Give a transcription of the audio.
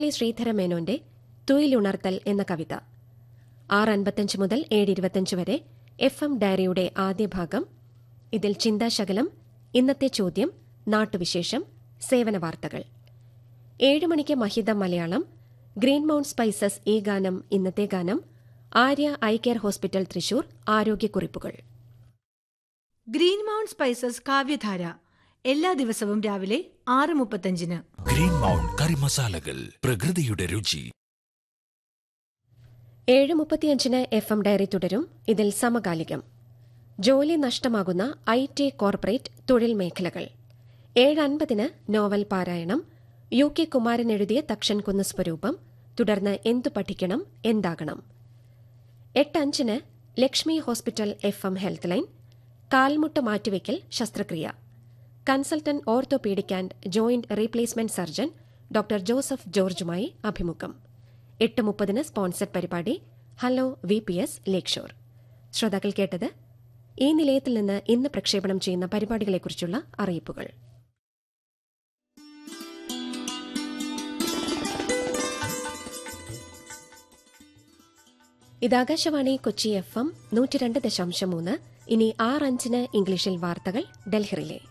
ലെ ശ്രീധരമേനോന്റെ തുയിലുണർത്തൽ എന്ന കവിത ആറ് അൻപത്തഞ്ച് മുതൽ ഏഴ് ഇരുപത്തഞ്ച് വരെ എഫ് എം ഡയറിയുടെ ആദ്യ ഭാഗം ഇതിൽ ചിന്താശകലം ഇന്നത്തെ ചോദ്യം നാട്ടുവിശേഷം സേവന വാർത്തകൾ ഏഴ് മണിക്ക് മഹിത മലയാളം ഗ്രീൻ മൗണ്ട് സ്പൈസസ് ഈ ഗാനം ഇന്നത്തെ ഗാനം Arya I care hospital Thrissur ആരോഗ്യക്കുറിപ്പുകൾ ഗ്രീൻ മൗണ്ട് സ്പൈസസ് കാവ്യധാര എല്ലാ ദിവസവും രാവിലെ ആറ് മുപ്പത്തഞ്ചിന് ഗ്രീൻ മൗണ്ട് കറി മസാലകൾ പ്രകൃതിയുടെ രുചി ഏഴ് മുപ്പത്തിയഞ്ചിന് എഫ് എം ഡയറി തുടരും ഇതിൽ സമകാലികം ജോലി നഷ്ടമാകുന്ന ഐ ടി കോർപ്പറേറ്റ് തൊഴിൽ മേഖലകൾ ഏഴ് അൻപതിന് നോവൽ പാരായണം യു കെ കുമാരൻ എഴുതിയ തക്ഷൻ കുന്ന് സ്വരൂപം തുടർന്ന് എന്തു പഠിക്കണം എന്താകണം എട്ട് അഞ്ചിന് Lakshmi hospital F M health line കാൽമുട്ട് മാറ്റിവെക്കൽ ശസ്ത്രക്രിയ consultant orthopaedic and joint replacement surgeon doctor Joseph ജോർജുമായി അഭിമുഖം എട്ട് മുപ്പതിന് സ്പോൺസർഡ് പരിപാടി hello V P S lakeshore ശ്രോതാക്കൾ കേട്ടത് ഈ നിലയത്തിൽ നിന്ന് ഇന്ന് പ്രക്ഷേപണം ചെയ്യുന്ന പരിപാടികളെക്കുറിച്ചുള്ള അറിയിപ്പുകൾ ഇത് ആകാശവാണി കൊച്ചി എഫ് എം നൂറ്റി രണ്ട് ദശാംശം മൂന്ന് ഇനി ആറ് അഞ്ചിന് ഇംഗ്ലീഷിൽ വാർത്തകൾ ഡൽഹിറിലെ